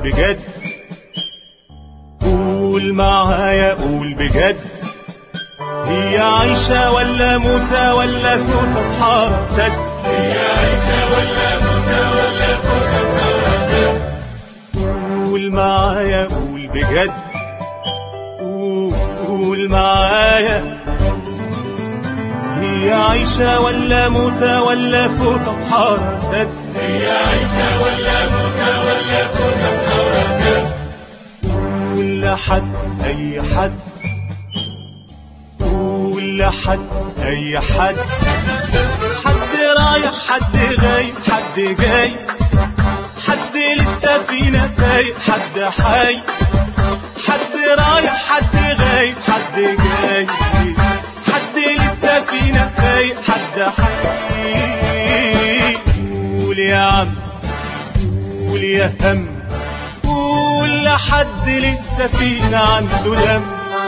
بجد قول معايا قول بجد هي عايشة ولا موتة ولا فوتة في حارة سد هي عايشة ولا موتة ولا فوتة في حارة سد قول معايا قول بجد قول معايا هي عايشة ولا موتة ولا فوتة في حارة سد هي عايشة ولا موتة ولا فوتة في حارة سد قول لحد أي حد قول لحد أي حد حد رايح حد غايب حد جاي حد لسه فينا فايق حد حي حد رايح حد غايب حد جاي حد لسه فينا فايق حد حي قول يا عم قول يا هم قول لحد لسه فينا عنده دم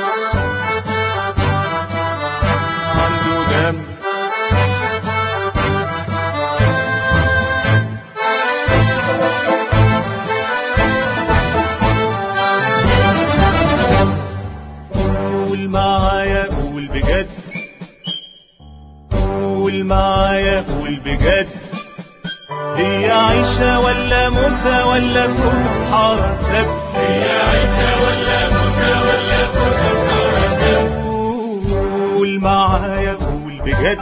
عنده دم قول معايا قول بجد قول معايا قول بجد هي عايشة ولا موتة ولا فوتة في حارة سد هي عايشة ولا موتة ولا فوتة في حارة سد قول معايا قول بجد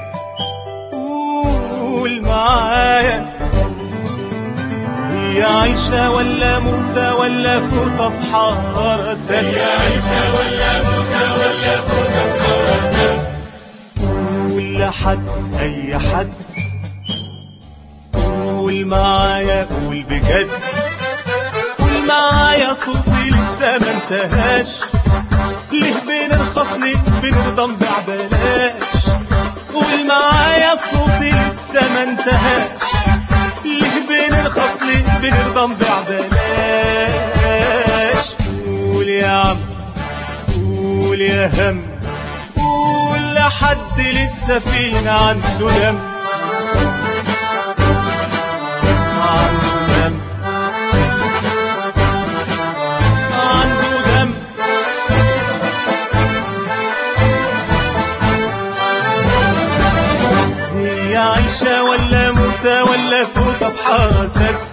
قول معايا هي عايشة ولا موتة ولا فوتة في حارة سد هي عايشة ولا موتة ولا فوتة في حارة سد قول لحد أي حد قول معايا قول بجد قول معايا صوتي لسه ما انتهاش ليه بنرخص ليه بنرضى ببلاش قول معايا صوتي لسه ما انتهاش ليه بنرخص ليه بنرضى ببلاش قول يا عم قول يا هم قول لحد لسه فينا عنده دم عنده دم عنده دم هي عايشة ولا موتة ولا فوتة في حارة سد